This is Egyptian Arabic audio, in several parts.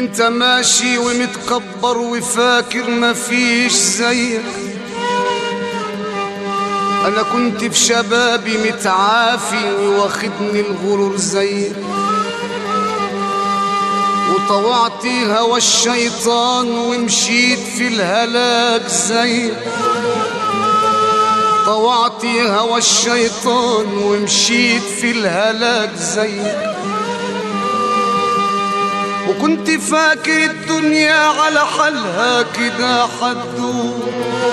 انت ماشي ومتكبر وفاكر مفيش زيك انا كنت في شبابي متعافي واخدني الغرور زيك وطوعت هوى الشيطان ومشيت في الهلاك زيك طوعت هوى الشيطان ومشيت في الهلاك زيك وكنت فاكر الدنيا على حالها كده حدود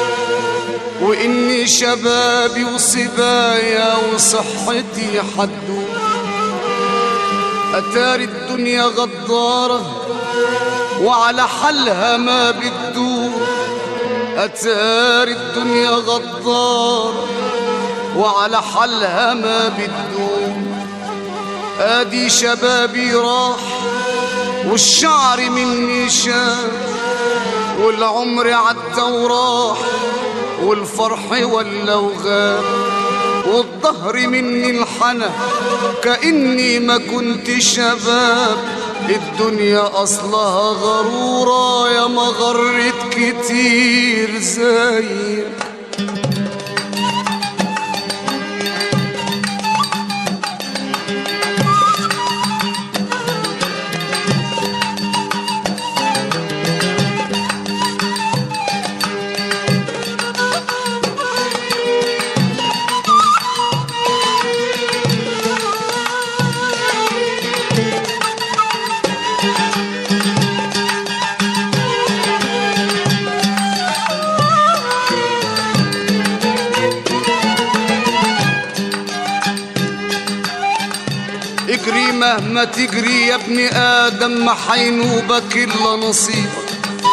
وإني شبابي وصبايا وصحتي حدود أتاري الدنيا غدارة وعلى حالها ما بتدور أتاري الدنيا غدارة وعلى حالها ما بتدور ادي شبابي راح والشعر مني شاب والعمر عدى وراح والفرح ولا وغاب والظهر مني الحنى كأني ما كنت شباب الدنيا أصلها غرورة يا ما غرت كتير زيك اجري مهما تجري يا ابن ادم ما حينوبك الا نصيبك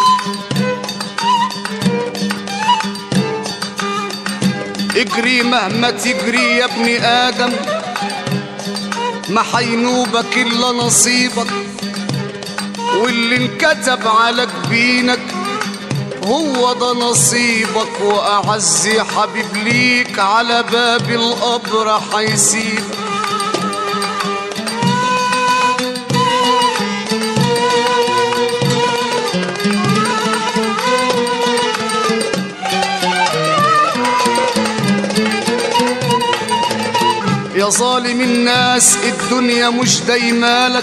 اجري مهما تجري يا ابن ادم ما حينوبك الا نصيبك واللي انكتب على جبينك هو ده نصيبك واعز حبيب ليك على باب القبر حيسيبك يا ظالم الناس الدنيا مش دايمالك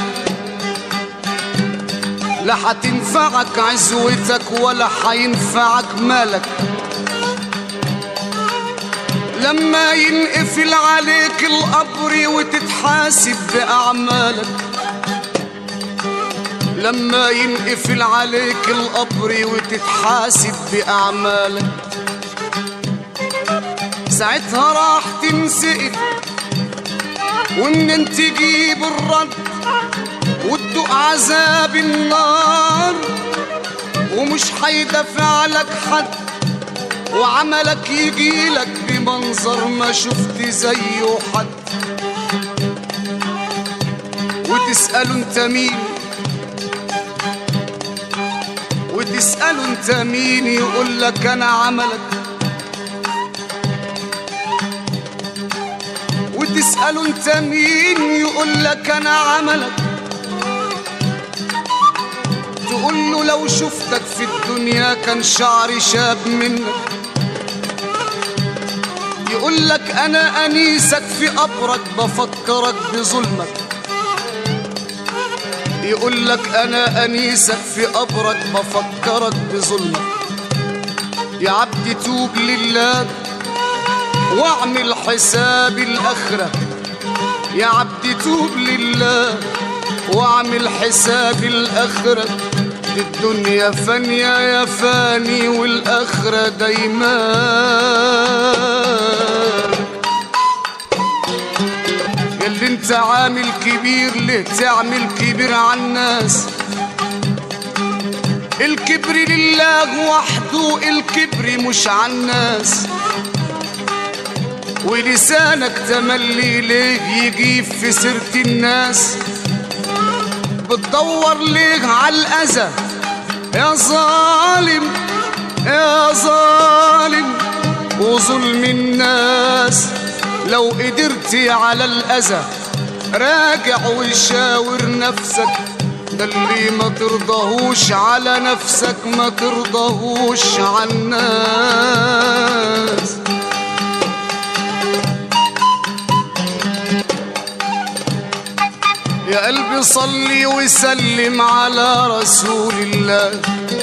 لا هتنفعك عزوتك ولا هينفعك مالك لما ينقفل عليك القبر وتتحاسب بأعمالك لما ينقفل عليك القبر وتتحاسب بأعمالك ساعتها راح تنسئل ومنين تجيب الرد وتدوق عذاب النار ومش هيدافع لك حد وعملك يجيلك بمنظر ما شفت زيه حد وتسأله انت مين وتسأله انت مين يقول لك انا عملك وتسأله انت مين يقول لك انا عملك تقول له لو شفتك في الدنيا كان شعري شاب منك يقول لك انا انيسك في قبرك بفكرك بظلمك يقول لك انا انيسك في قبرك بفكرك بظلمك يا عبدي توب لله واعمل حساب الاخره يا عبدي توب لله واعمل حساب الاخره الدنيا فانية يا فاني والآخرة دايما اللي انت عامل كبير ليه تعمل كبير على الناس الكبر لله وحده الكبر مش على الناس ولسانك تملي ليه يجيب في سيرة الناس بتدور ليه على الأذى يا ظالم يا ظالم وظلم الناس لو قدرت على الأذى راجع وشاور نفسك ده اللي ما ترضاهوش على نفسك ما ترضاهوش على الناس يا قلبي صلي وسلم على رسول الله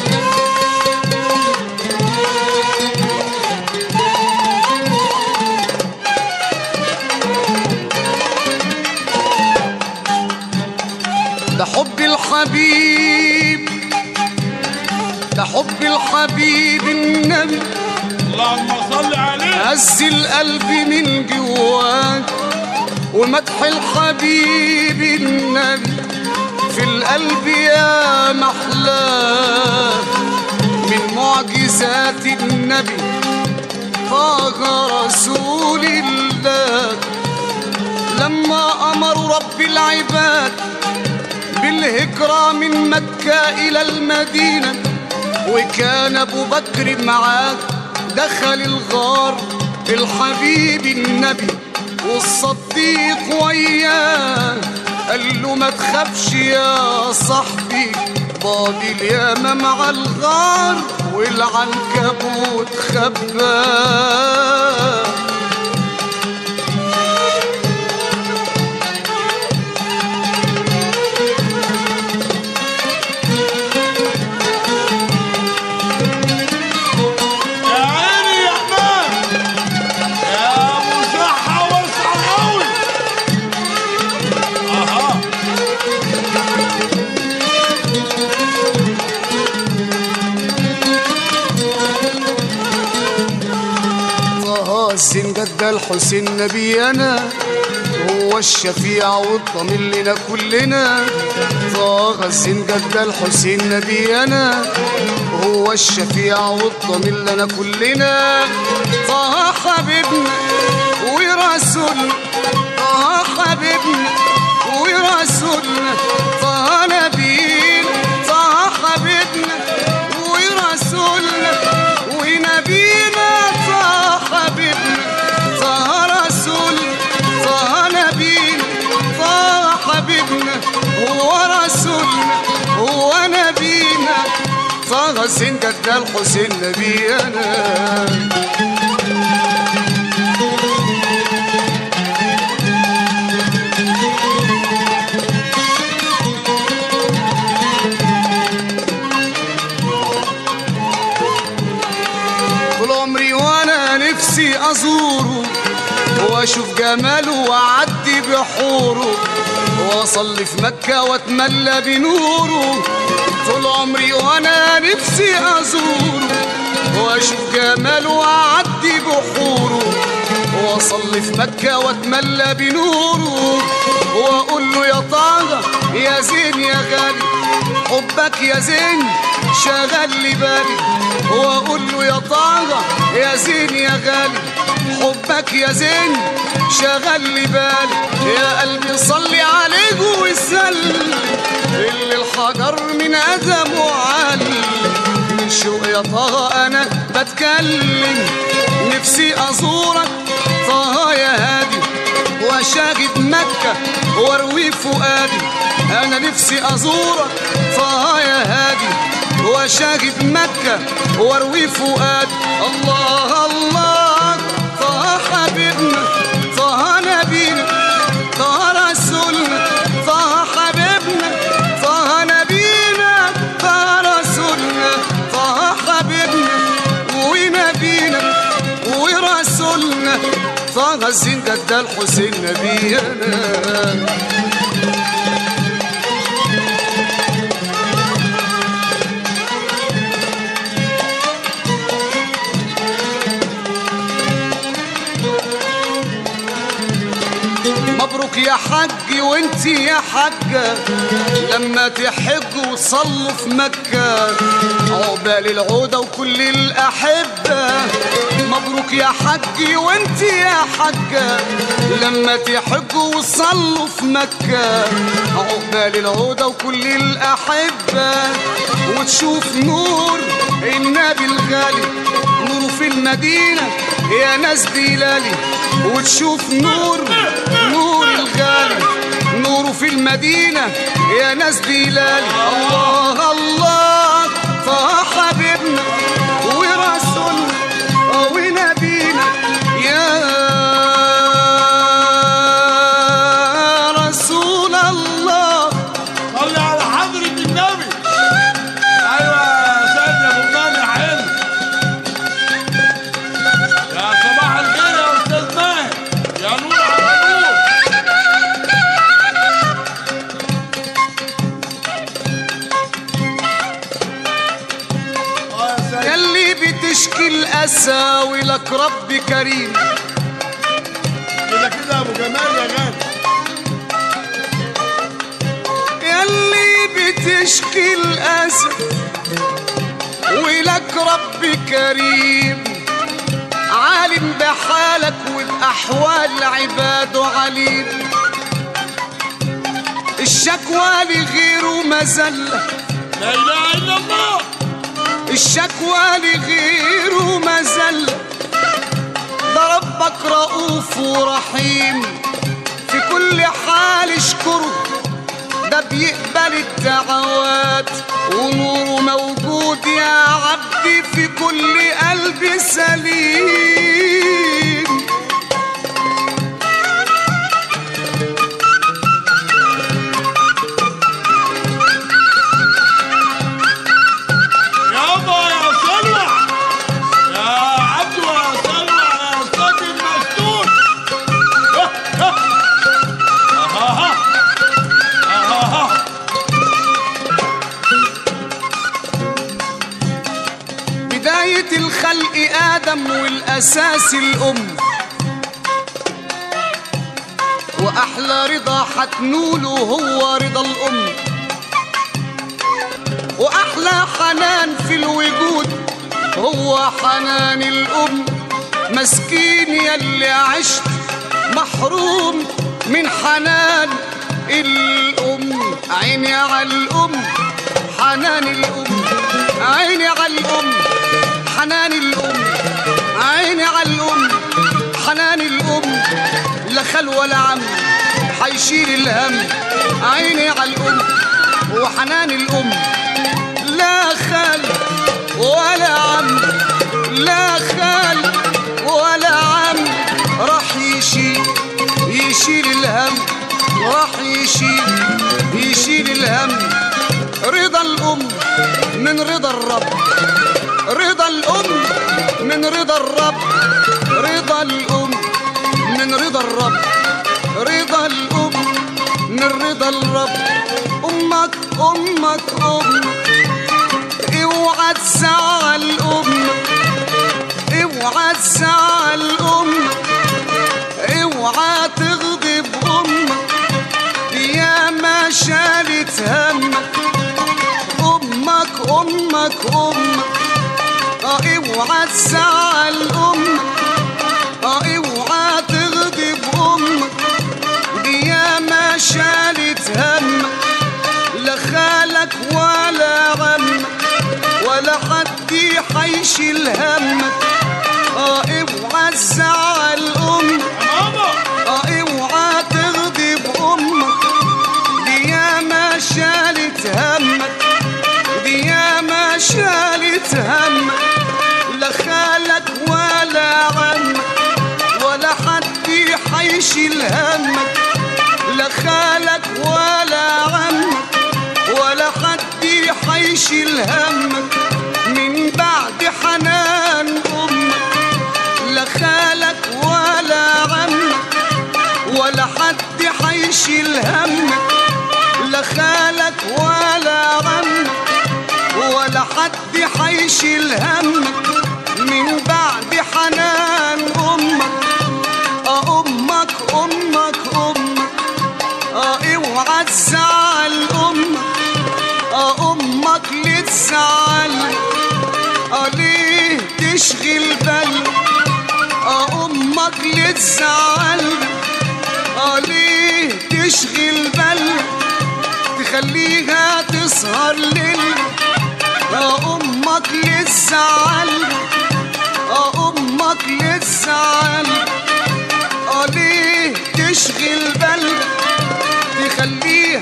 ده حب الحبيب ده حب الحبيب النبي اللهم صل عليه هز القلب من جواك ومدح الحبيب النبي في القلب يا محلاه من معجزات النبي طه رسول الله لما أمر رب العباد بالهجرة من مكة إلى المدينة وكان أبو بكر معاه دخل الغار الحبيب النبي والصديق وياه قال له ما تخافش يا صاحبي باب الياما مع الغار والعنكبوت خباه يا عيني يا حماد يا ابو صحة واسعة قوي اها طه الزنجد ده الحسين نبينا هو الشفيع والضمير لنا كلنا طه الزنجد ده الحسين نبينا هو الشفيع والضمير لنا كلنا طه حبيبنا ورسولنا طه حبيبنا ورسولنا طه نبينا طه حبيبنا ورسولنا ونبينا طه حبيبنا طه رسولنا طه نبينا طه حبيبنا هو رسولنا هو نبينا طه سنجد ده الحسين نبينا طول عمري وانا نفسي ازوره واشوف جماله واعدي بحوره واصلي في مكة واتملى بنوره طول عمري وانا نفسي ازوره واشوف جماله واعدي بحوره واصلي في مكة واتملى بنوره واقول له يا طه يا زين يا غالي حبك يا زين شغل لي بالي واقول له يا طه يا زين يا غالي حبك يا زين شغل لي بالي يا قلبي صلي عليه وسلم اللي الحجر من ادمه علي من شوق يا طه انا بتكلم نفسي ازورك طه يا هادي واشاهد مكة واروي فؤادي انا نفسي ازورك طه يا هادي واشاهد مكة واروي فؤادي الله الله طه حبيبنا طه نبينا طه رسولنا طه حبيبنا طه نبينا طه رسولنا طه حبيبنا ونبينا ورسولنا طه الزنجد ده الحسين نبينا مبروك يا حج وانت يا حجة لما تحجوا وتصلوا في مكة عقبال العودة وكل الأحبة مبروك يا حج وانت يا حجة لما تحجوا وتصلوا في مكة عقبال العودة وكل الأحبة وتشوف نور النبي الغالي نوره في المدينة يا ناس دلالي وتشوف نور نور الغالي نوره في المدينة يا ناس بلال الله الله فحبيبنا ورسولنا ونبينا يا رسول الله صلي على حضرة النبي ايوه يا سيدنا ابو مانع حلو يا صباح الخير يا استاذ ماهر يا نور على نور اه يا سيدنا يلي بتشكي الأسى ولك رب كريم كده كده يا ابو جمال يا غالي يلي بتشكي الأسى ولك رب كريم عالم بحالك وبأحوال عباده عليم الشكوى لغيره مزلة لا اله الا الله الشكوى لغيره مزلة ده ربك رؤوف ورحيم في كل حال اشكره ده بيقبل الدعوات ونوره موجود يا عبدي في كل قلب سليم يابا يا سلوى يا عبدو يا سلوى يا استاذ المسجون اها اها بداية الخلق آدم والأساس الأم وأحلى رضا حتنوله هو رضا الأم وأحلى حنان في الوجود هو حنان الأم مسكين يلي عشت محروم من حنان الأم عيني على الأم حنان الأم عيني على الأم حنان الأم عيني على الأم حنان الأم لا خال ولا عم حيشيل الهم عيني على الأم وحنان الأم لا خال ولا عم لا خال ولا عم راح يشيل يشيل الهم راح يشيل يشيل الهم رضا الأم من رضا الرب رضا الأم من رضا الرب رضا الأم من رضا الرب رضا الأم من رضا الرب أمك أمك أمك اوعى تزعل أمك اوعى تزعل أمك اوعى تغضب أمك يا ما شالت همك أمك أمك أمك اه اوعى تزعل أمك اه اوعى تغضب أمك دي يا ما شالت همك لا خالك ولا عمك ولا حد حيشيل همك اه اوعى تزعل أمك يا ماما اه اوعى تغضب امك دي يا ما شالت همك دي يا ما شالت همك لا خالك ولا عمك ولا حد حيشيل همك لا خالك ولا عمك ولا حد حيشيل همك من بعد حنان امك لا خالك ولا عمك ولا حد حيشيل همك لا خالك ولا عمك ولا حد حيشيل همك من بعد حنان امك اه امك امك امك اه اوعى تزعل امك اه امك ليه تزعل اه ليه تشغل بالك اه امك ليه تزعل اه ليه تشغل بالك تخليها تسهر ليل اه امك ليه تزعل اه امك ليه تزعل اه ليه تشغل بالك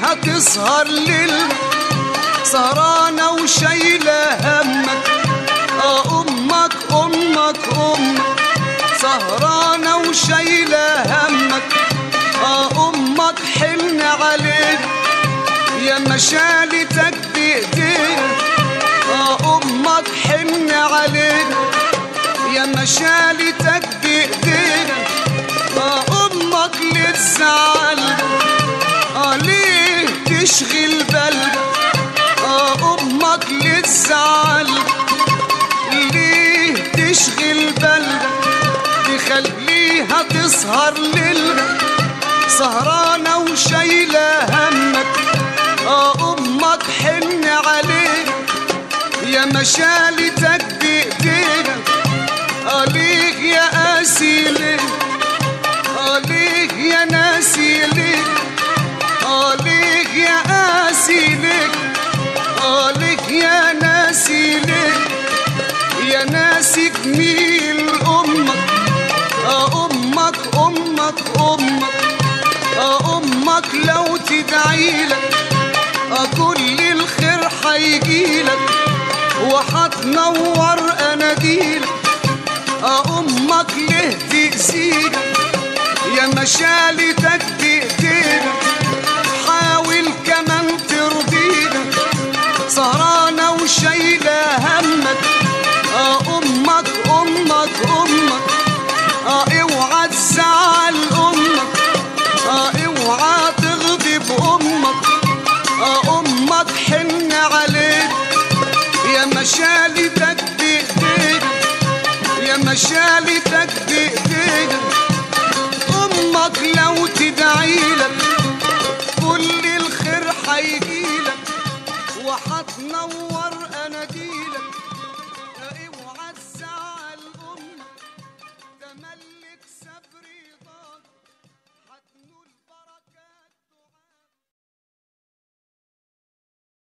هتسهر ليل سهرانة وشايلة همك اه امك امك امك سهرانة وشايلة همك اه امك حن عليك يا مشالتك بايديك اه امك حن عليك يا مشالتك بايديك اه امك للزعل اه ليه تشغل بالك اه امك للزعل ليه تشغل بالك تخليها تسهر ليلك سهرانة وشايلة همك اه امك حن عليك يا مشالتك بايديك اه ليك يا قاسي ليك اه ليك يا ناسي ليك اه ليك يا قاسي ليك اه ليك يا ناسي ليك يا ناسي جميل امك اه امك امك امك اه امك لو تدعيلك اه كل الخير هيجيلك وهتنور اناديلك اه امك ليه تأذيك يا مشالتك بايديك